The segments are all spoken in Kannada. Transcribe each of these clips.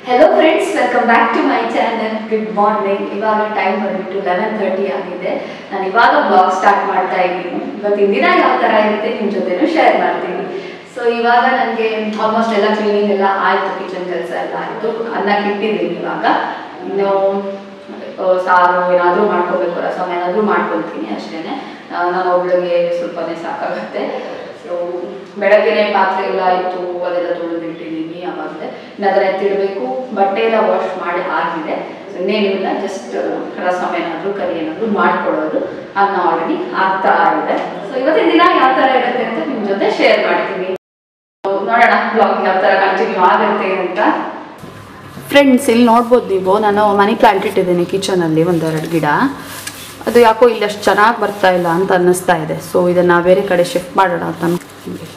Hello friends welcome back to my channel good morning ಇವಾಗ ಟೈಮ್ ಬಂದ್ಬಿಟ್ಟು ಲೆವೆನ್ ತರ್ಟಿ ಆಗಿದೆ ನಾನು ಇವಾಗ ಬ್ಲಾಗ್ ಸ್ಟಾರ್ಟ್ ಮಾಡ್ತಾ ಇದ್ದೀನಿ ಇವತ್ತಿನ ದಿನ ಯಾವ ಥರ ಇರುತ್ತೆ ನಿಮ್ಮ ಜೊತೆನೂ ಶೇರ್ ಮಾಡ್ತೀನಿ ಸೊ ಇವಾಗ ನನಗೆ ಆಲ್ಮೋಸ್ಟ್ ಎಲ್ಲ ಕ್ಲೀನಿಂಗ್ ಎಲ್ಲ ಆಯಿತು ಕಿಚನ್ ಕೆಲಸ ಎಲ್ಲ ಆಯಿತು ಅನ್ನಕ್ಕೆ ಇಟ್ಟಿದ್ದೀನಿ ಇವಾಗ ಇನ್ನು ಆ, ಸಾರು ಏನಾದರೂ ಮಾಡ್ಕೋಬೇಕು ರಸಮ್ ಏನಾದರೂ ಮಾಡ್ಕೊಳ್ತೀನಿ ಅಷ್ಟೇ ನಾನು ಒಬ್ಳಿಗೆ ಸ್ವಲ್ಪನೇ ಸಾಕಾಗುತ್ತೆ ಸೊ ಬೆಳಗ್ಗೆನೆ ಪಾತ್ರೆ ಎಲ್ಲ ಆಯಿತು ಅದೆಲ್ಲ ತೊಳೆದಿಟ್ಟಿದ್ದೀನಿ ಆವಾಗಲೇ ಇನ್ನು ಅದನ್ನ ಎತ್ತಿಡಬೇಕು ಬಟ್ಟೆ ಎಲ್ಲ ವಾಶ್ ಮಾಡಿ ಆಗಿದೆ ಸೊ ಇನ್ನೇನಿಲ್ಲ ಜಸ್ಟ್ ರಸಮ್ ಏನಾದರೂ ಕರಿ ಏನಾದರೂ ಮಾಡ್ಕೊಳ್ಳೋದು ಅನ್ನ ಆಲ್ರೆಡಿ ಆಗ್ತಾ ಇದೆ ಸೊ ಇವತ್ತಿನ ದಿನ ಯಾವ ಥರ ಇರುತ್ತೆ ಅಂತ ನಿಮ್ಮ ಜೊತೆ ಶೇರ್ ಮಾಡ್ತೀನಿ So, ನೋಡೋಣ ಬ್ಲಾಗ್ ಯಾವ ಥರ ಕಂಟಿನ್ಯೂ ಆಗುತ್ತೆ ಅಂತ ಫ್ರೆಂಡ್ಸ್ ಇಲ್ಲಿ ನೋಡ್ಬೋದು ನೀವು ನಾನು ಮನಿ ಪ್ಲಾಂಟ್ ಇಟ್ಟಿದ್ದೀನಿ ಕಿಚನಲ್ಲಿ ಒಂದೆರಡು ಗಿಡ ಅದು ಯಾಕೋ ಇಲ್ಲಿ ಅಷ್ಟು ಚೆನ್ನಾಗಿ ಬರ್ತಾ ಇಲ್ಲ ಅಂತ ಅನ್ನಿಸ್ತಾ ಇದೆ ಸೊ ಇದನ್ನು ಬೇರೆ ಕಡೆ ಶಿಫ್ಟ್ ಮಾಡೋಣ ಅಂತ ಅನ್ಕೊಂಡೆ.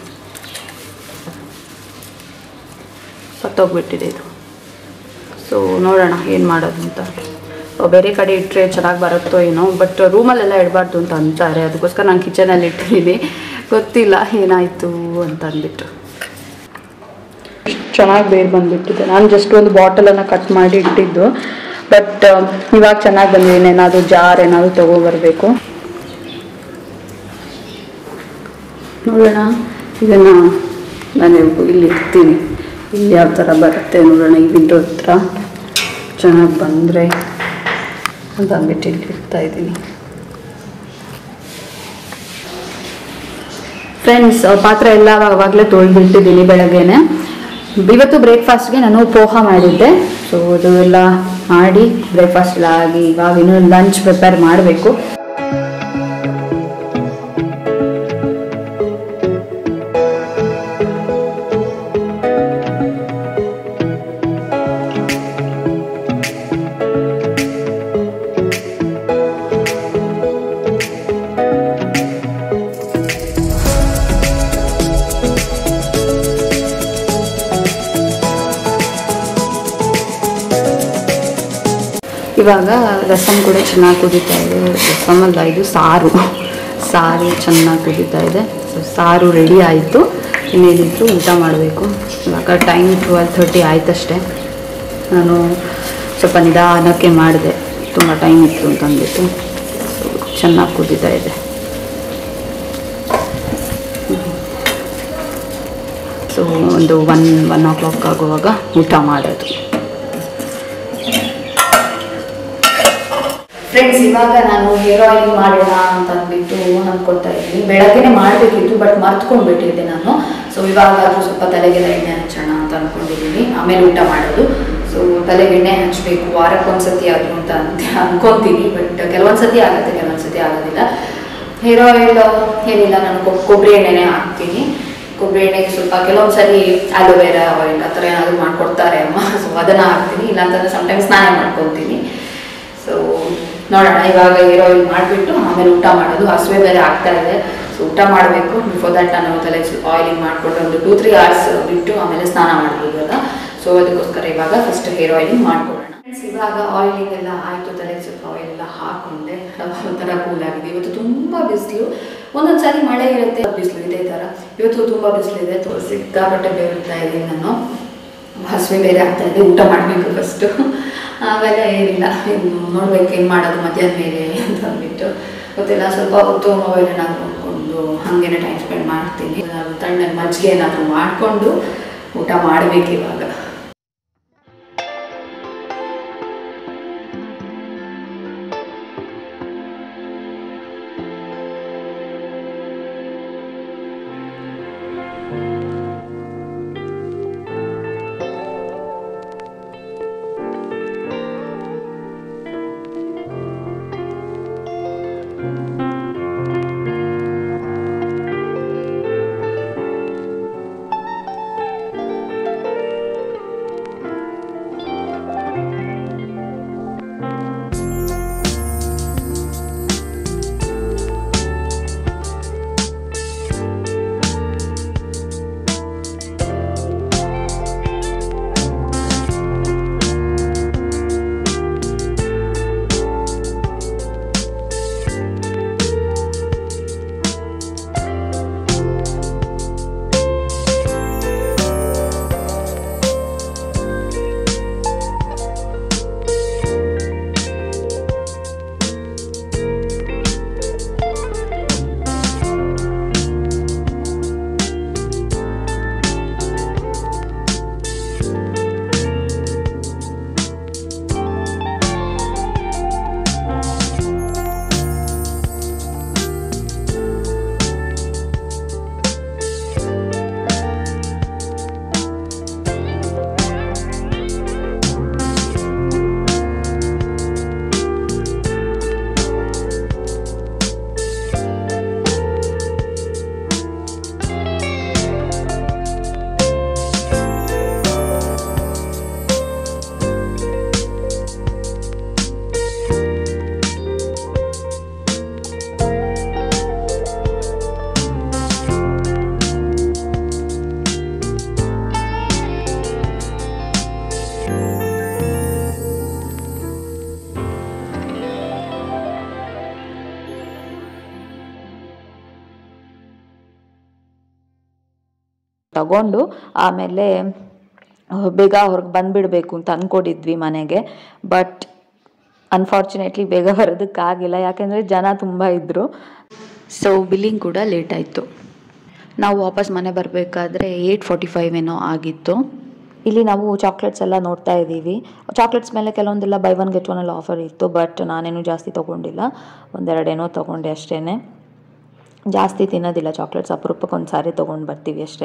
ಸತ್ತೋಗ್ಬಿಟ್ಟಿದೆ ಇದು ಸೊ ನೋಡೋಣ ಏನು ಮಾಡೋದು ಅಂತ ಸೊ ಬೇರೆ ಕಡೆ ಇಟ್ಟರೆ ಚೆನ್ನಾಗಿ ಬರುತ್ತೋ ಏನೋ ಬಟ್ ರೂಮಲ್ಲೆಲ್ಲ ಇಡಬಾರ್ದು ಅಂತ ಅಂತಾರೆ ಅದಕ್ಕೋಸ್ಕರ ನಾನು ಕಿಚನಲ್ಲಿ ಇಟ್ಟಿದ್ದೀನಿ ಗೊತ್ತಿಲ್ಲ ಏನಾಯಿತು ಅಂತ ಅಂದ್ಬಿಟ್ಟು ಚೆನ್ನಾಗಿ ಬೇರೆ ಬಂದುಬಿಟ್ಟಿದೆ ನಾನು ಜಸ್ಟ್ ಒಂದು ಬಾಟಲನ್ನು ಕಟ್ ಮಾಡಿ ಇಟ್ಟಿದ್ದು ಬಟ್ ಇವಾಗ ಚೆನ್ನಾಗಿ ಬಂದಿದ್ದೀನಿ ಏನಾದರೂ ಜಾರ್ ಏನಾದರೂ ತೊಗೊಬರ್ಬೇಕು ನೋಡೋಣ ಇದನ್ನು ನಾನು ಇಲ್ಲಿ ಇರ್ತೀನಿ ಇಲ್ಲಿ ಯಾವ ಥರ ಬರುತ್ತೆ ನೋಡೋಣ ಈ ವಿಂಡೋ ಹತ್ರ ಚೆನ್ನಾಗಿ ಬಂದರೆ ಅಂತ ಅಂದ್ಬಿಟ್ಟು ಇಲ್ಲಿ ಇಡ್ತಾ ಇದ್ದೀನಿ ಫ್ರೆಂಡ್ಸ್ ಪಾತ್ರೆ ಎಲ್ಲ ಅವಾಗಲೇ ತೊಳೆದಿಟ್ಟಿದ್ದೀನಿ ಬೆಳಗ್ಗೆನೆ ಇವತ್ತು ಬ್ರೇಕ್ಫಾಸ್ಟ್ಗೆ ನಾನು ಪೋಹ ಮಾಡಿದ್ದೆ ಸೊ ಅದು ಎಲ್ಲ ಮಾಡಿ ಬ್ರೇಕ್ಫಾಸ್ಟ್ ಎಲ್ಲ ಆಗಿ ಇವಾಗ ಇನ್ನೂ ಲಂಚ್ ಪ್ರಿಪೇರ್ ಮಾಡಬೇಕು ಇವಾಗ ರಸಮ್ ಕೂಡ ಚೆನ್ನಾಗಿ ಕುದೀತಾ ಇದೆ ರಸಮ್ ಅಲ್ಲ ಇದು ಸಾರು ಸಾರು ಚೆನ್ನಾಗಿ ಕುದೀತಾ ಇದೆ ಸೊ ಸಾರು ರೆಡಿ ಆಯಿತು ಇನ್ನೇನಿದ್ರು ಊಟ ಮಾಡಬೇಕು ಇವಾಗ ಟೈಮ್ ಟ್ವೆಲ್ ಥರ್ಟಿ ಆಯ್ತಷ್ಟೇ ನಾನು ಸ್ವಲ್ಪ ನಿಧಾನಕ್ಕೆ ಮಾಡಿದೆ ತುಂಬ ಟೈಮ್ ಇತ್ತು ಅಂತ ಅಂದ್ಬಿಟ್ಟು ಸೊ ಚೆನ್ನಾಗಿ ಕುದೀತಾ ಇದೆ ಸೊ ಒಂದು ಒನ್ ಒನ್ ಓ ಕ್ಲಾಕ್ ಆಗುವಾಗ ಊಟ ಮಾಡೋದು ಫ್ರೆಂಡ್ಸ್ ಇವಾಗ ನಾನು ಹೇರ್ ಆಯಿಲ್ ಮಾಡೋಣ ಅಂತ ಅಂದ್ಬಿಟ್ಟು ಅನ್ಕೊಳ್ತಾ ಇದ್ದೀನಿ ಬೆಳಗ್ಗೆನೆ ಮಾಡಬೇಕಿತ್ತು ಬಟ್ ಮರ್ತ್ಕೊಂಡ್ಬಿಟ್ಟಿದ್ದೆ ನಾನು ಸೊ ಇವಾಗ ಅದು ಸ್ವಲ್ಪ ತಲೆಗೆಲ್ಲ ಎಣ್ಣೆ ಹಚ್ಚೋಣ ಅಂತ ಅನ್ಕೊಂಡಿದ್ದೀನಿ ಆಮೇಲೆ ಊಟ ಮಾಡೋದು ಸೊ ತಲೆಗೆ ಎಣ್ಣೆ ಹಚ್ಚಬೇಕು ವಾರಕ್ಕೊಂದ್ಸತಿ ಆದರೂ ಅಂತ ಅಂತ ಅನ್ಕೊತೀನಿ ಬಟ್ ಕೆಲವೊಂದ್ಸತಿ ಆಗುತ್ತೆ ಕೆಲವೊಂದ್ಸತಿ ಆಗೋದಿಲ್ಲ ಹೇರ್ ಆಯಿಲ್ ಏನಿಲ್ಲ ನಾನು ಕೊಬ್- ಕೊಬ್ಬರಿ ಎಣ್ಣೆನೇ ಹಾಕ್ತೀನಿ ಕೊಬ್ಬರಿ ಎಣ್ಣೆಗೆ ಸ್ವಲ್ಪ ಕೆಲವೊಂದು ಸರಿ ಆಲೋವೆರಾ ಆಯಿಲ್ ಆ ಥರ ಏನಾದರೂ ಮಾಡ್ಕೊಡ್ತಾರೆ ಅಮ್ಮ ಸೊ ಅದನ್ನು ಹಾಕ್ತೀನಿ ಇಲ್ಲಾಂತಂದ್ರೆ ಸಮ್ಟೈಮ್ಸ್ ಸ್ನಾನ ಮಾಡ್ಕೊತೀನಿ ಸೊ ನೋಡೋಣ ಇವಾಗ ಏರ್ ಆಯಿಲ್ ಮಾಡಿಬಿಟ್ಟು ಆಮೇಲೆ ಊಟ ಮಾಡೋದು ಹಸುವೆ ಬೇರೆ ಆಗ್ತಾ ಇದೆ ಸೊ ಊಟ ಮಾಡಬೇಕು ಬಿಫೋರ್ ದಟ್ ನಾನು ತಲೆ ಸ್ವಲ್ಪ ಆಯಿಲಿಂಗ್ ಮಾಡಿಕೊಂಡು ಒಂದು ಟೂ ತ್ರೀ ಅವರ್ಸ್ ಬಿಟ್ಟು ಆಮೇಲೆ ಸ್ನಾನ ಮಾಡ್ಬೋದಲ್ಲ ಸೊ ಅದಕ್ಕೋಸ್ಕರ ಇವಾಗ ಫಸ್ಟ್ ಹೇರ್ ಆಯಿಲಿಂಗ್ ಮಾಡ್ಕೊಳ್ಳೋಣ Friends, ಇವಾಗ ಆಯಿಲಿಂಗ್ ಎಲ್ಲ ಆಯಿತು ತಲೆಗೆ ಸ್ವಲ್ಪ ಆಯಿಲ್ ಎಲ್ಲ ಹಾಕೊಂಡೆ ಒಂಥರ ಕೂಲ್ ಆಗಿದೆ ಇವತ್ತು ತುಂಬ ಬಿಸಿಲು ಒಂದೊಂದು ಸಾರಿ ಮಳೆ ಇರುತ್ತೆ ಬಿಸಿಲು ಇದೇ ಥರ ಇವತ್ತು ತುಂಬ ಬಿಸಿಲಿದೆ ತೋ- ಸಿಕ್ಕಾಪಟ್ಟೆ ಬೇರುತ್ತಾ ಇದ್ದೀನಿ ನಾನು ಹಸುವೆ ಬೇರೆ ಆಗ್ತಾ ಇದೆ ಊಟ ಮಾಡಬೇಕು ಫಸ್ಟು ಆಮೇಲೆ ಏನಿಲ್ಲ ಇನ್ನು ನೋಡ್ಬೇಕು ಏನು ಮಾಡೋದು ಮಧ್ಯಾಹ್ನ ಮೇಲೆ ಅಂತ ಅಂದ್ಬಿಟ್ಟು ಗೊತ್ತಿಲ್ಲ ಸ್ವಲ್ಪ ಹೊತ್ತು ಮೊಬೈಲ್ ಏನಾದರೂ ನೋಡಿಕೊಂಡು ಹಾಗೇನೆ ಟೈಮ್ ಸ್ಪೆಂಡ್ ಮಾಡ್ತೀನಿ ಏನಾದ್ರು ತಣ್ಣಗೆ ಮಜ್ಜಿಗೆ ಏನಾದರೂ ಮಾಡಿಕೊಂಡು ಊಟ ಮಾಡಬೇಕು ಇವಾಗ ತಗೊಂಡು ಆಮೇಲೆ ಬೇಗ ಹೊರಗೆ ಬಂದುಬಿಡಬೇಕು ಅಂತ ಅಂದ್ಕೊಂಡಿದ್ವಿ ಮನೆಗೆ ಬಟ್ ಅನ್ಫಾರ್ಚುನೇಟ್ಲಿ ಬೇಗ ಬರೋದಕ್ಕಾಗಿಲ್ಲ ಯಾಕೆಂದರೆ ಜನ ತುಂಬ ಇದ್ದರು ಸೊ ಬಿಲ್ಲಿಂಗ್ ಕೂಡ ಲೇಟ್ ಆಯಿತು ನಾವು ವಾಪಸ್ ಮನೆ ಬರಬೇಕಾದ್ರೆ ಏಯ್ಟ್ ಫಾರ್ಟಿ ಫೈವ್ ಏನೋ ಆಗಿತ್ತು ಇಲ್ಲಿ ನಾವು ಚಾಕ್ಲೇಟ್ಸ್ ಎಲ್ಲ ನೋಡ್ತಾ ಇದ್ದೀವಿ ಚಾಕ್ಲೇಟ್ಸ್ ಮೇಲೆ ಕೆಲವೊಂದೆಲ್ಲ ಬೈ ಒನ್ ಗೆಟ್ ಒನ್ ಎಲ್ಲ ಆಫರ್ ಇತ್ತು ಬಟ್ ನಾನೇನು ಜಾಸ್ತಿ ತೊಗೊಂಡಿಲ್ಲ ಒಂದೆರಡೇನೋ ತೊಗೊಂಡೆ ಅಷ್ಟೇ ಜಾಸ್ತಿ ತಿನ್ನೋದಿಲ್ಲ ಚಾಕ್ಲೇಟ್ಸ್ ಅಪರೂಪಕ್ಕೆ ಒಂದು ಸಾರಿ ತೊಗೊಂಡು ಬರ್ತೀವಿ ಅಷ್ಟೇ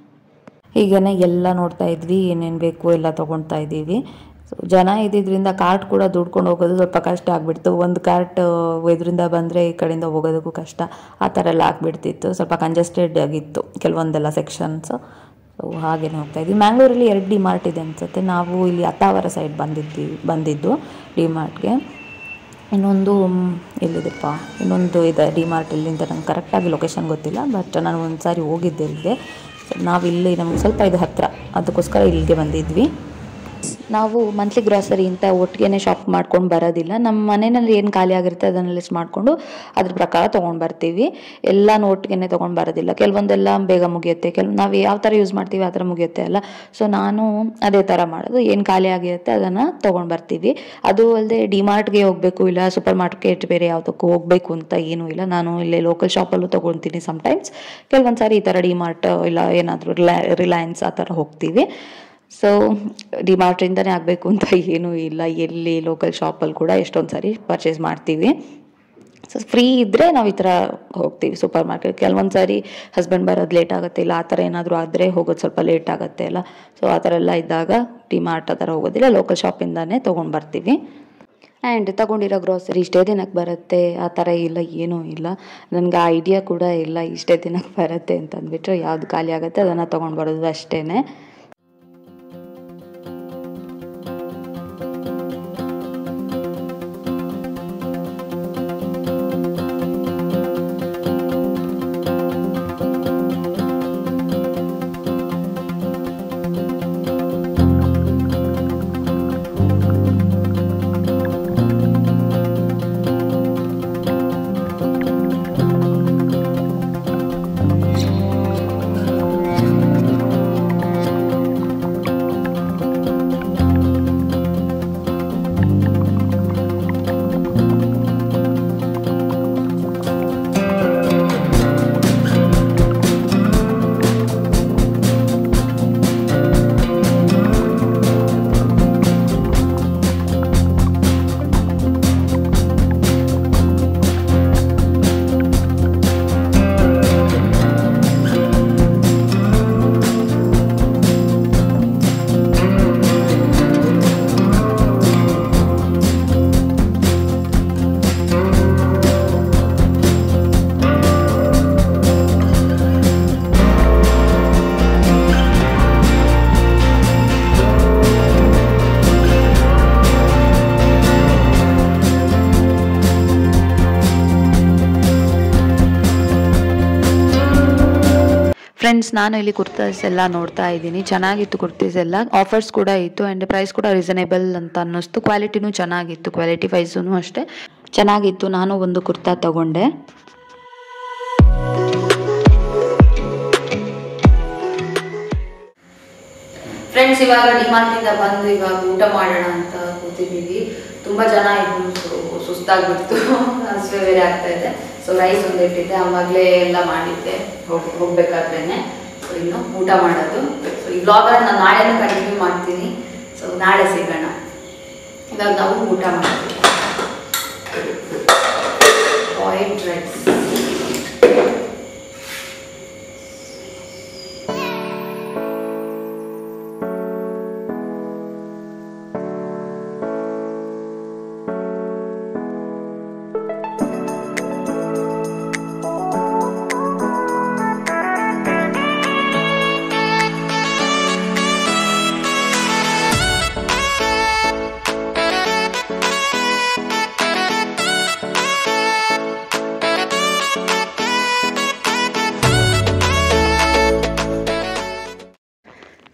ಹೀಗೇ ಎಲ್ಲ ನೋಡ್ತಾ ಇದ್ವಿ ಏನೇನು ಬೇಕು ಎಲ್ಲ ತೊಗೊಳ್ತಾ ಇದ್ದೀವಿ ಸೊ ಜನ ಇದ್ದಿದ್ದರಿಂದ ಕಾರ್ಟ್ ಕೂಡ ದುಡ್ಕೊಂಡು ಹೋಗೋದು ಸ್ವಲ್ಪ ಕಷ್ಟ ಆಗಿಬಿಡ್ತು ಒಂದು ಕಾರ್ಟ್ ಇದರಿಂದ ಬಂದರೆ ಈ ಕಡೆಯಿಂದ ಹೋಗೋದಕ್ಕೂ ಕಷ್ಟ ಆ ಥರ ಎಲ್ಲ ಆಗಿಬಿಡ್ತಿತ್ತು ಸ್ವಲ್ಪ ಕಂಜೆಸ್ಟೆಡ್ ಆಗಿತ್ತು ಕೆಲವೊಂದೆಲ್ಲ ಸೆಕ್ಷನ್ಸ್ ಸೊ ಹಾಗೇನೆ ಹೋಗ್ತಾ ಇದ್ವಿ ಮ್ಯಾಂಗ್ಳೂರಲ್ಲಿ ಎರಡು ಡಿ ಮಾರ್ಟ್ ಇದೆ ಅನ್ಸುತ್ತೆ ನಾವು ಇಲ್ಲಿ ಅತ್ತಾವರ ಸೈಡ್ ಬಂದಿದ್ದೀವಿ ಬಂದಿದ್ದು ಡಿ ಮಾರ್ಟ್ಗೆ ಇನ್ನೊಂದು ಮ್, ಎಲ್ಲಿದೆಪ್ಪ ಇನ್ನೊಂದು ಇದೆ ಡಿ ಮಾರ್ಟ್ ಎಲ್ಲಿಂದ ನಂಗೆ ಕರೆಕ್ಟಾಗಿ ಲೊಕೇಶನ್ ಗೊತ್ತಿಲ್ಲ ಬಟ್ ನಾನು ಒಂದು ಸಾರಿ ಹೋಗಿದ್ದೆ ಇಲ್ಲಿಗೆ ನಾವಿಲ್ಲಿ ನಮ್ಗೆ ಸ್ವಲ್ಪ ಇದು ಹತ್ತಿರ ಅದಕ್ಕೋಸ್ಕರ ಇಲ್ಲಿಗೆ ಬಂದಿದ್ವಿ ನಾವು ಮಂತ್ಲಿ ಗ್ರಾಸರಿ ಅಂತ ಒಟ್ಟಿಗೆ ಶಾಪ್ ಮಾಡ್ಕೊಂಡು ಬರೋದಿಲ್ಲ ನಮ್ಮ ಮನೆಯಲ್ಲಿ ಏನು ಖಾಲಿ ಆಗಿರುತ್ತೆ ಅದನ್ನು ಲಿಸ್ಟ್ ಮಾಡಿಕೊಂಡು ಅದ್ರ ಪ್ರಕಾರ ತೊಗೊಂಡು ಬರ್ತೀವಿ ಎಲ್ಲನೂ ಒಟ್ಟಿಗೆ ತೊಗೊಂಡು ಬರೋದಿಲ್ಲ ಕೆಲವೊಂದೆಲ್ಲ ಬೇಗ ಮುಗಿಯುತ್ತೆ ಕೆಲವು ನಾವು ಯಾವ ಥರ ಯೂಸ್ ಮಾಡ್ತೀವಿ ಆ ಥರ ಮುಗಿಯುತ್ತೆ ಅಲ್ಲ ಸೊ ನಾನು ಅದೇ ಥರ ಮಾಡೋದು ಏನು ಖಾಲಿ ಆಗಿರುತ್ತೆ ಅದನ್ನು ತೊಗೊಂಡು ಬರ್ತೀವಿ ಅದು ಅಲ್ಲದೆ ಡಿಮಾರ್ಟ್ಗೆ ಹೋಗಬೇಕು ಇಲ್ಲ ಸೂಪರ್ ಮಾರ್ಕೆಟ್ ಬೇರೆ ಯಾವುದಕ್ಕೂ ಹೋಗಬೇಕು ಅಂತ ಏನೂ ಇಲ್ಲ ನಾನು ಇಲ್ಲೇ ಲೋಕಲ್ ಶಾಪಲ್ಲೂ ತೊಗೊಳ್ತೀನಿ ಸಮ್ಟೈಮ್ಸ್ ಕೆಲವೊಂದು ಸಾರಿ ಈ ಥರ ಡಿಮಾರ್ಟ್ ಇಲ್ಲ ಏನಾದರೂ ರಿಲಾ ರಿಲಯನ್ಸ್ ಆ ಥರ ಹೋಗ್ತೀವಿ ಸೊ ಡಿಮಾರ್ಟ್ರಿಂದನೇ ಆಗಬೇಕು ಅಂತ ಏನೂ ಇಲ್ಲ ಎಲ್ಲಿ ಲೋಕಲ್ ಶಾಪಲ್ಲಿ ಕೂಡ ಎಷ್ಟೊಂದು ಸಾರಿ ಪರ್ಚೇಸ್ ಮಾಡ್ತೀವಿ ಸೊ ಫ್ರೀ ಇದ್ದರೆ ನಾವು ಈ ಥರ ಹೋಗ್ತೀವಿ ಸೂಪರ್ ಮಾರ್ಕೆಟ್ ಕೆಲವೊಂದು ಸಾರಿ ಹಸ್ಬೆಂಡ್ ಬರೋದು ಲೇಟ್ ಆಗುತ್ತೆ ಇಲ್ಲ ಆ ಥರ ಏನಾದರೂ ಆದರೆ ಹೋಗೋದು ಸ್ವಲ್ಪ ಲೇಟ್ ಆಗುತ್ತೆ ಅಲ್ಲ ಸೊ ಆ ಥರ ಎಲ್ಲ ಇದ್ದಾಗ ಡಿಮಾರ್ಟ್ ಆ ಥರ ಹೋಗೋದಿಲ್ಲ ಲೋಕಲ್ ಶಾಪಿಂದನೇ ತೊಗೊಂಡು ಬರ್ತೀವಿ ಆ್ಯಂಡ್ ತಗೊಂಡಿರೋ ಗ್ರೋಸರಿ ಇಷ್ಟೇ ದಿನಕ್ಕೆ ಬರುತ್ತೆ ಆ ಥರ ಇಲ್ಲ ಏನೂ ಇಲ್ಲ ನನಗೆ ಆ ಐಡಿಯಾ ಕೂಡ ಇಲ್ಲ ಇಷ್ಟೇ ದಿನಕ್ಕೆ ಬರುತ್ತೆ ಅಂತ ಅಂದ್ಬಿಟ್ಟು ಯಾವ್ದು ಖಾಲಿ ಆಗುತ್ತೆ ಅದನ್ನು ತೊಗೊಂಡು ಬರೋದು ಅಷ್ಟೇ ಫ್ರೆಂಡ್ಸ್ ನಾನು ಇಲ್ಲಿ ಕುರ್ತಾಸ್ ಎಲ್ಲ ನೋಡ್ತಾ ಇದ್ದೀನಿ ಚೆನ್ನಾಗಿತ್ತು ಕುರ್ತೀಸ್ ಎಲ್ಲ ಆಫರ್ಸ್ ಕೂಡ ಇತ್ತು ಆ್ಯಂಡ್ ಪ್ರೈಸ್ ಕೂಡ ರೀಸನೇಬಲ್ ಅಂತ ಅನ್ನಿಸ್ತು ಕ್ವಾಲಿಟಿನೂ ಚೆನ್ನಾಗಿತ್ತು ಕ್ವಾಲಿಟಿ ವೈಸೂ ಅಷ್ಟೇ ಚೆನ್ನಾಗಿತ್ತು ನಾನು ಒಂದು ಕುರ್ತಾ ತಗೊಂಡೆ ಫ್ರೆಂಡ್ಸ್ ಇವಾಗ ಡಿಮಾರ್ಟಿಂದ ಬಂದು ಇವಾಗ ಊಟ ಮಾಡೋಣ ಅಂತ ಕೂತಿದ್ದೀವಿ ತುಂಬ ಜನ ಇದ್ರು ಸೊ ಸುಸ್ತಾಗ್ಬಿಡ್ತು ಹಸಿವೆ ಬೇರೆ ಆಗ್ತಾ ಇದೆ ಸೊ ರೈಸ್ ಒಂದು ಇಟ್ಟಿದ್ದೆ ಆವಾಗಲೇ ಎಲ್ಲ ಮಾಡಿದ್ದೆ ಹೋಗ್ ಹೋಗ್ಬೇಕಾದ್ರೇನೆ ಸೊ ಇನ್ನು ಊಟ ಮಾಡೋದು ಸೊ ಈ ಬ್ಲಾಗನ್ನು ನಾನು ನಾಳೆನೂ ಕಂಟಿನ್ಯೂ ಮಾಡ್ತೀನಿ ಸೊ ನಾಳೆ ಸಿಗೋಣ ಇವಾಗ ನಾವು ಊಟ ಮಾಡ್ತೀವಿ ಬಾಯ್ಲ್ಡ್ ರೈಸ್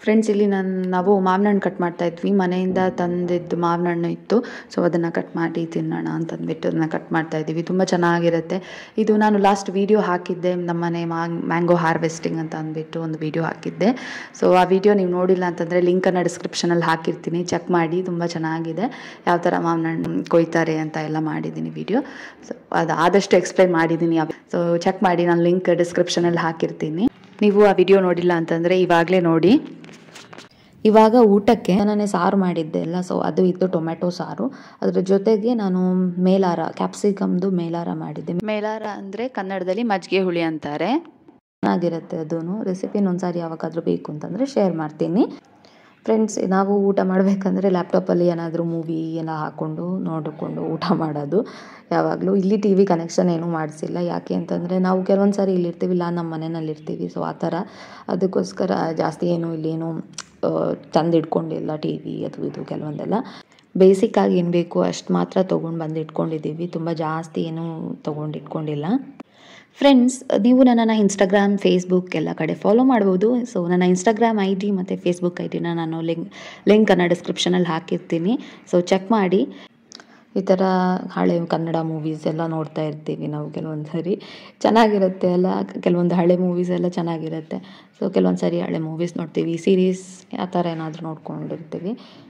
ಫ್ರೆಂಡ್ಸ್ ಇಲ್ಲಿ ನಾನು ನಾವು ಮಾವಿನ ಹಣ್ಣು ಕಟ್ ಮಾಡ್ತಾ ಇದ್ವಿ ಮನೆಯಿಂದ ತಂದಿದ್ದು ಮಾವಿನ ಹಣ್ಣು ಇತ್ತು ಸೊ ಅದನ್ನು ಕಟ್ ಮಾಡಿ ತಿನ್ನೋಣ ಅಂತಂದ್ಬಿಟ್ಟು ಅದನ್ನು ಕಟ್ ಮಾಡ್ತಾ ಇದ್ದೀವಿ ತುಂಬ ಚೆನ್ನಾಗಿರುತ್ತೆ ಇದು ನಾನು ಲಾಸ್ಟ್ ವೀಡಿಯೋ ಹಾಕಿದ್ದೆ ನಮ್ಮನೆ ಮ್ಯಾಂಗೋ ಹಾರ್ವೆಸ್ಟಿಂಗ್ ಅಂತ ಅಂದ್ಬಿಟ್ಟು ಒಂದು ವೀಡಿಯೋ ಹಾಕಿದ್ದೆ ಸೊ ಆ ವಿಡಿಯೋ ನೀವು ನೋಡಿಲ್ಲ ಅಂತಂದರೆ ಲಿಂಕನ್ನು ಡಿಸ್ಕ್ರಿಪ್ಷನಲ್ಲಿ ಹಾಕಿರ್ತೀನಿ ಚೆಕ್ ಮಾಡಿ ತುಂಬ ಚೆನ್ನಾಗಿದೆ ಯಾವ ಥರ ಮಾವಿನ ಹಣ್ಣು ಕೊಯ್ತಾರೆ ಅಂತ ಎಲ್ಲ ಮಾಡಿದ್ದೀನಿ ವಿಡಿಯೋ ಸೊ ಅದು ಆದಷ್ಟು ಎಕ್ಸ್ಪ್ಲೈನ್ ಮಾಡಿದ್ದೀನಿ ಸೊ ಚೆಕ್ ಮಾಡಿ ನಾನು ಲಿಂಕ್ ಡಿಸ್ಕ್ರಿಪ್ಷನಲ್ಲಿ ಹಾಕಿರ್ತೀನಿ ನೀವು ಆ ವಿಡಿಯೋ ನೋಡಿಲ್ಲ ಅಂತಂದರೆ ಇವಾಗಲೇ ನೋಡಿ ಇವಾಗ ಊಟಕ್ಕೆ ನಾನೇ ಸಾರು ಮಾಡಿದ್ದೆ ಅಲ್ಲ ಸೊ ಅದು ಇತ್ತು ಟೊಮೆಟೊ ಸಾರು ಅದ್ರ ಜೊತೆಗೆ ನಾನು ಮೇಲಾರ ಕ್ಯಾಪ್ಸಿಕಮ್ದು ಮೇಲಾರ ಮಾಡಿದ್ದೆ ಮೇಲಾರ ಅಂದರೆ ಕನ್ನಡದಲ್ಲಿ ಮಜ್ಜಿಗೆ ಹುಳಿ ಅಂತಾರೆ ಚೆನ್ನಾಗಿರುತ್ತೆ ಅದೂ ರೆಸಿಪಿನ ಒಂದ್ಸಾರಿ ಯಾವಾಗಾದರೂ ಬೇಕು ಅಂತಂದರೆ ಶೇರ್ ಮಾಡ್ತೀನಿ ಫ್ರೆಂಡ್ಸ್ ನಾವು ಊಟ ಮಾಡಬೇಕಂದ್ರೆ ಲ್ಯಾಪ್ಟಾಪಲ್ಲಿ ಏನಾದರೂ ಮೂವಿ ಎಲ್ಲ ಹಾಕ್ಕೊಂಡು ನೋಡಿಕೊಂಡು ಊಟ ಮಾಡೋದು ಯಾವಾಗಲೂ ಇಲ್ಲಿ ಟಿ ವಿ ಕನೆಕ್ಷನ್ ಏನೂ ಮಾಡಿಸಿಲ್ಲ ಯಾಕೆ ಅಂತಂದರೆ ನಾವು ಕೆಲವೊಂದು ಸಾರಿ ಇಲ್ಲಿರ್ತೀವಿ ಇಲ್ಲ ನಮ್ಮ ಮನೆಯಲ್ಲಿ ಇರ್ತೀವಿ ಸೊ ಆ ಥರ ಅದಕ್ಕೋಸ್ಕರ ಜಾಸ್ತಿ ಏನು ಇಲ್ಲೇನು ತಂದು ಇಟ್ಕೊಂಡಿಲ್ಲ ಟಿ ವಿ ಅದು ಇದು ಕೆಲವೊಂದೆಲ್ಲ ಬೇಸಿಕ್ಕಾಗಿ ಏನು ಬೇಕು ಅಷ್ಟು ಮಾತ್ರ ತೊಗೊಂಡು ಬಂದು ಇಟ್ಕೊಂಡಿದ್ದೀವಿ ತುಂಬ ಜಾಸ್ತಿ ಏನೂ ತೊಗೊಂಡು ಇಟ್ಕೊಂಡಿಲ್ಲ ಫ್ರೆಂಡ್ಸ್ ನೀವು ನನ್ನನ್ನು ಇನ್ಸ್ಟಾಗ್ರಾಮ್ ಫೇಸ್ಬುಕ್ ಎಲ್ಲ ಕಡೆ ಫಾಲೋ ಮಾಡ್ಬೋದು ಸೊ ನನ್ನ ಇನ್ಸ್ಟಾಗ್ರಾಮ್ ಐ ಡಿ ಮತ್ತು ಫೇಸ್ಬುಕ್ ಐ ಡಿನ ನಾನು ಲಿಂಕ್ ಲಿಂಕನ್ನು ಡಿಸ್ಕ್ರಿಪ್ಷನಲ್ಲಿ ಹಾಕಿರ್ತೀನಿ ಸೊ ಚೆಕ್ ಮಾಡಿ ಈ ಥರ ಹಳೆ ಕನ್ನಡ ಮೂವೀಸ್ ಎಲ್ಲ ನೋಡ್ತಾ ಇರ್ತೀವಿ ನಾವು ಕೆಲವೊಂದು ಸರಿ ಚೆನ್ನಾಗಿರುತ್ತೆ ಅಲ್ಲ ಕೆಲವೊಂದು ಹಳೆ ಮೂವೀಸ್ ಎಲ್ಲ ಚೆನ್ನಾಗಿರುತ್ತೆ ಸೊ ಕೆಲವೊಂದು ಸರಿ ಹಳೆ ಮೂವೀಸ್ ನೋಡ್ತೀವಿ ಸೀರೀಸ್ ಆ ಥರ ಏನಾದರೂ ನೋಡ್ಕೊಂಡಿರ್ತೀವಿ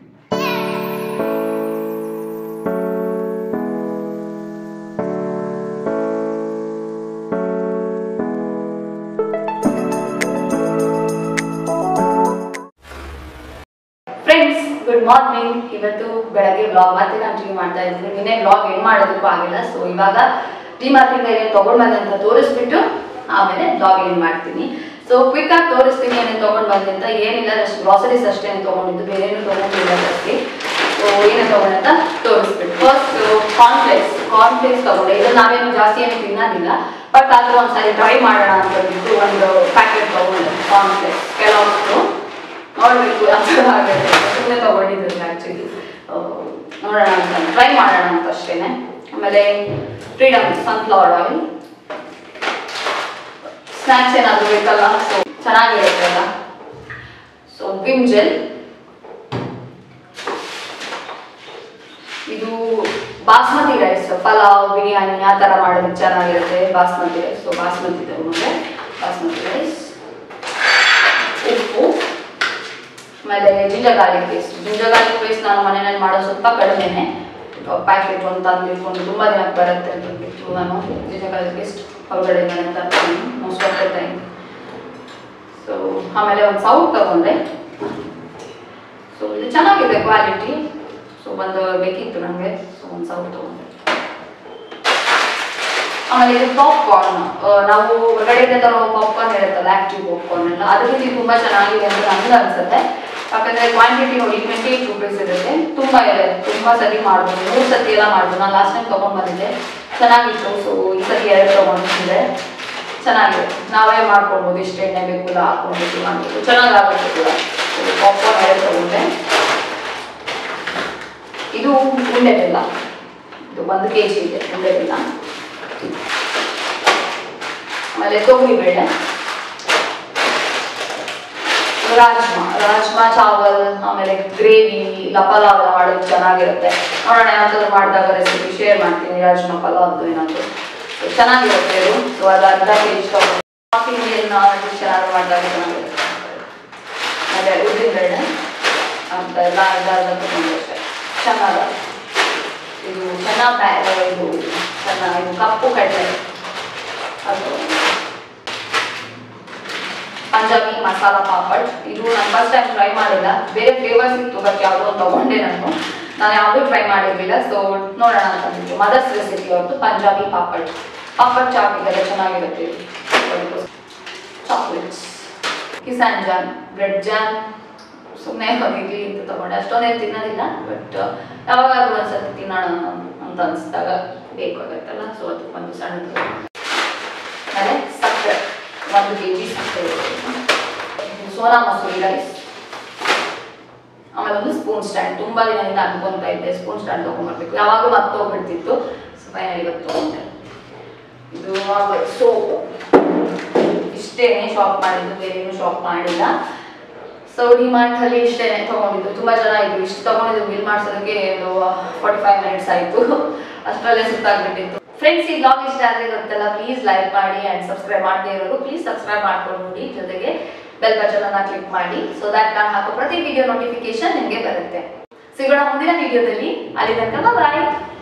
ಫ್ರೆಂಡ್ಸ್ ಗುಡ್ ಮಾರ್ನಿಂಗ್ ಇವತ್ತು ಬೆಳಗ್ಗೆ ವ್ಲಾಗ್ ಮತ್ತೆ ಕಂಟಿನ್ಯೂ ಮಾಡ್ತಾ ಇದ್ದೀನಿ ನಿನ್ನೆ ವ್ಲಾಗ್ ಏನ್ ಮಾಡೋದಕ್ಕೂ ಆಗಿಲ್ಲ ಸೊ ಇವಾಗ ಡಿಮಾರ್ಟಿಂದ ಏನೇನು ತಗೊಂಡ್ ಬಂದೆ ಅಂತ ತೋರಿಸ್ಬಿಟ್ಟು ಆಮೇಲೆ ವ್ಲಾಗ್ ಏನ್ ಮಾಡ್ತೀನಿ ಸೊ ಕ್ವಿಕ್ ಆಗಿ ತೋರಿಸ್ತೀನಿ ಏನೇನು ತಗೊಂಡ್ ಬಂದೆ ಅಂತ ಏನಿಲ್ಲ ಅಷ್ಟು ಗ್ರಾಸರೀಸ್ ಅಷ್ಟೇ ತಗೊಂಡಿದ್ದು ಬೇರೆ ಏನು ತಗೊಂಡಿಲ್ಲ ಜಾಸ್ತಿ ಸೊ ಏನೇನು ತಗೊಂಡೆ ಅಂತ ತೋರಿಸ್ಬಿಟ್ಟು ಫಸ್ಟ್ ಕಾನ್ಫ್ಲೆಕ್ಸ್ ಕಾನ್ಫ್ಲೆಕ್ಸ್ ತಗೊಂಡೆ ಇದು ನಾವೇನು ಜಾಸ್ತಿ ಏನು ತಿನ್ನೋದಿಲ್ಲ ಬಟ್ ಆದ್ರೂ ಒಂದ್ಸರಿ ಟ್ರೈ ಮಾಡೋಣ ಅಂತ ಹೇಳ್ಬಿಟ್ಟು ಒಂದು ಪ್ಯಾಕೆಟ್ ತಗೊಂಡೆ ಕಾನ್ಫ್ಲೆಕ್ಸ್ ಕೆಲವೊಂದು ನೋಡ್ಬೇಕು ಯಾವ ಥರ ಆಗುತ್ತೆ ಸುಮ್ಮನೆ ತಗೊಂಡಿದ್ದು ಆ್ಯಕ್ಚುಲಿ ನೋಡೋಣ ಅಂತ ಟ್ರೈ ಮಾಡೋಣ ಅಂತ ಅಷ್ಟೇನೆ ಆಮೇಲೆ ಫ್ರೀಡಮ್ ಸನ್ಫ್ಲವರ್ ಆಯಿಲ್ ಸ್ನ್ಯಾಕ್ಸ್ ಏನಾದರೂ ಬೇಕಲ್ಲ ಸೊ ಚೆನ್ನಾಗಿರುತ್ತಲ್ಲ ಸೊ ವಿಮ್ ಜೆಲ್ ಇದು ಬಾಸ್ಮತಿ ರೈಸ್ ಪಲಾವ್ ಬಿರಿಯಾನಿ ಆ ಥರ ಮಾಡೋದಕ್ಕೆ ಚೆನ್ನಾಗಿರುತ್ತೆ ಬಾಸ್ಮತಿ ರೈಸ್ ಸೊ ಬಾಸ್ಮತಿ ತಗೊಂಡೆ ಬಾಸ್ಮತಿ ರೈಸ್ ಉಪ್ಪು ಆಮೇಲೆ ginger garlic paste ginger garlic paste ನಾನು ಮನೆಯಲ್ಲಿ ಮಾಡೋ ಸ್ವಲ್ಪ ಕಡಿಮೆನೆ ಪ್ಯಾಕೆಟ್ ಒಂದು ತಂದು ಇಟ್ಕೊಂಡು ತುಂಬ ದಿನಕ್ಕೆ ಬರುತ್ತೆ ಅಂತ ಅಂದ್ಬಿಟ್ಟು ನಾನು ಜಿಂಜರ್ ಗಾರ್ಲಿಕ್ ಪೇಸ್ಟ್ ಹೊರಗಡೆ ತರ್ತೀನಿ most of the time so ಆಮೇಲೆ ಒಂದು ಸೌಟ್ ತಗೊಂಡೆ ಸೊ ಇದು ಚೆನ್ನಾಗಿದೆ ಕ್ವಾಲಿಟಿ ಸೊ ಒಂದು ಬೇಕಿತ್ತು ನನಗೆ ಸೊ ಒಂದು ಸೌಟ್ ತಗೊಂಡೆ ಆಮೇಲೆ ಇದು ಪಾಪ್ಕಾರ್ನ್ ನಾವು ಹೊರಗಡೆಯಿಂದ ತರೋ ಪಾಪ್ಕಾರ್ನ್ ಇರುತ್ತಲ್ಲ ಆಕ್ಟಿವ್ ಪಾಪ್ಕಾರ್ನ್ ಎಲ್ಲ ಅದಕ್ಕಿಂತ ಇದು ತುಂಬಾ ಚೆನ್ನಾಗಿದೆ ಅಂತ ನನ್ಗೆ ಅನ್ಸುತ್ತೆ ಯಾಕಂದ್ರೆ ಕ್ವಾಂಟಿಟಿ ನೋಡಿ ಟ್ವೆಂಟಿ ಏಟ್ ರುಪೀಸ್ ಇರುತ್ತೆ ತುಂಬಾ ಇದೆ ತುಂಬಾ ಸರಿ ಮಾಡ್ಬೋದು ಮೂರು ಸತಿ ಎಲ್ಲ ಮಾಡ್ಬೋದು ನಾನು ಲಾಸ್ಟ್ ಟೈಮ್ ತಗೊಂಡ್ ಬಂದಿದ್ದೆ ಚೆನ್ನಾಗಿತ್ತು ಸೊ ಈ ಸತಿ ಎರಡು ತಗೊಂಡಿದ್ದೆ ಚೆನ್ನಾಗಿದೆ ನಾವೇ ಮಾಡ್ಕೊಳ್ಬೋದು ಇಷ್ಟು ಎಣ್ಣೆ ಬೇಕು ಇಲ್ಲ ಹಾಕೊಂಡು ಮಾಡ್ಬೋದು ಚೆನ್ನಾಗಾಗುತ್ತೆ ಕೂಡ ಪಾಪ್ಕಾರ್ನ್ ಎರಡು ತಗೊಂಡೆ ಇದು ಉಂಡೆ ಬೆಲ್ಲ ಇದು ಒಂದು ಕೆ ಜಿ ಇದೆ ಉಂಡೆ ಬೆಲ್ಲ ಆಮೇಲೆ ತೊಗರಿಬೇಳೆ ರಾಜ್ಮಾ ರಾಜ್ಮಾ ಚಾವಲ್ ಆಮೇಲೆ ಗ್ರೇವಿ ಇಲ್ಲ ಪಲಾವ್ ಎಲ್ಲ ಮಾಡೋದು ಚೆನ್ನಾಗಿರುತ್ತೆ ನೋಡೋಣ ಏನಾದ್ರು ಮಾಡಿದಾಗ ರೆಸಿಪಿ ಶೇರ್ ಮಾಡ್ತೀನಿ ರಾಜ್ಮಾ ಪಲಾವ್ದು ಏನಾದ್ರು So, ಚೆನ್ನಾಗಿರುತ್ತೆ ಇದು ಸೊ ಅದು ಅರ್ಧ K G North Indian dish ಏನಾದ್ರು ಮಾಡಿದಾಗ ಚೆನ್ನಾಗಿರುತ್ತೆ ಮತ್ತೆ ಉದ್ದಿನಬೇಳೆ ಅಂತ ಎಲ್ಲ ಅರ್ಧ ಅರ್ಧ ತಗೊಂಡು ಅಷ್ಟೇ ಚೆನ್ನಾಗ ಇದು ಚೆನ್ನ ಇದು ಚೆನ್ನ ಇದು ಕಪ್ಪು ಕಡಲೆ ಅದು ಪಂಜಾಬಿ ಮಸಾಲ ಪಾಪಡ್ ಇದು ನಾನು ಫಸ್ಟ್ ಟೈಮ್ ಟ್ರೈ ಮಾಡಿಲ್ಲ ಬೇರೆ ಫ್ಲೇವರ್ಸ್ ಇತ್ತು ಬಟ್ ಯಾವುದೋ ಒಂದು ತಗೊಂಡೆ ನಾನು ನಾನು ಯಾವುದೂ ಟ್ರೈ ಮಾಡಿರಲಿಲ್ಲ ಸೊ ನೋಡೋಣ ಅಂತ ಅಂದ್ಬಿಟ್ಟು ಮದರ್ಸ್ ರೆಸಿಪಿ ಅವ್ರದ್ದು ಪಂಜಾಬಿ ಪಾಪಡ್ ಪಾಪಡ್ ಚಾಟ್ ಇದೆಲ್ಲ ಚೆನ್ನಾಗಿರುತ್ತೆ chocolates Kissan jam bread jam ಸುಮ್ಮನೆ ಹೋಗಿರ್ಲಿ ಅಂತ ತಗೊಂಡೆ ಅಷ್ಟೊಂದೇನು ತಿನ್ನೋದಿಲ್ಲ ಬಟ್ ಯಾವಾಗಾದ್ರೂ ಒಂದ್ಸತಿ ತಿನ್ನೋಣ ಅಂತ ಅನಿಸಿದಾಗ ಬೇಕಾಗತ್ತಲ್ಲ ಸೊ ಅದಕ್ಕೊಂದು ಸಣ್ಣದು ಆಮೇಲೆ ಸಕ್ಕರೆ ಒಂದು ಕೆ ಜಿ ಸಕ್ಕರೆ ಇದು ಸೋನಾ ಮಸೂರಿ ರೈಸ್ ಆಮೇಲೆ ಒಂದು ಸ್ಪೂನ್ ಸ್ಟ್ಯಾಂಡ್ ತುಂಬಾ ದಿನದಿಂದ ಅನ್ಕೊಂತಾ ಇದ್ದೆ ಸ್ಪೂನ್ ಸ್ಟ್ಯಾಂಡ್ ತೊಗೊಂಡ್ಬರ್ಬೇಕು ಯಾವಾಗಲೂ ಮತ್ತೆ ಹೋಗ್ಬಿಡ್ತಿತ್ತು ಸೊ ಫೈನಲ್ ಇವತ್ತು ತೊಗೊಂಡೆ ಇದು ಸೋಪ್ ಇಷ್ಟೇನೆ ಶಾಪ್ ಮಾಡಿದ್ದು ಬೇರೆ ಏನು ಶಾಪ್ ಮಾಡಿಲ್ಲ ಸೊ ಡಿಮಾರ್ಟ್ ಅಲ್ಲಿ ಇಷ್ಟೇ ತಗೊಂಡಿದ್ದು ತುಂಬಾ ಜನ ಇದ್ರು ಇಷ್ಟು ತಗೊಂಡಿದ್ದು ಬಿಲ್ ಮಾಡ್ಸೋದಕ್ಕೆ ಒಂದು ಫಾರ್ಟಿ ಫೈವ್ ಮಿನಿಟ್ಸ್ ಆಯ್ತು ಅಷ್ಟರಲ್ಲೇ ಸುತ್ತಾಗ್ಬಿಟ್ಟಿತ್ತು ಫ್ರೆಂಡ್ಸ್ ಈ ಬ್ಲಾಗ್ ಇಷ್ಟ ಆದ್ರೆ ಗೊತ್ತಲ್ಲ ಪ್ಲೀಸ್ ಲೈಕ್ ಮಾಡಿ ಅಂಡ್ ಸಬ್ಸ್ಕ್ರೈಬ್ ಮಾಡದೇ ಇರೋರು ಪ್ಲೀಸ್ ಸಬ್ಸ್ಕ್ರೈಬ್ ಮಾಡ್ಕೊಂಡು ನೋಡಿ ಜೊತೆಗೆ ಬೆಲ್ ಬಟನ್ ಅನ್ನ ಕ್ಲಿಕ್ ಮಾಡಿ ಸೊ ದಟ್ ನಾನು ಹಾಕೋ ಪ್ರತಿ ವಿಡಿಯೋ ನೋಟಿಫಿಕೇಶನ್ ನಿಮಗೆ ಬರುತ್ತೆ ಸಿಗೋಣ ಮುಂದಿನ ವಿಡಿಯೋದಲ್ಲಿ ಅಲ್ಲಿ ತನಕ ಬಾಯ್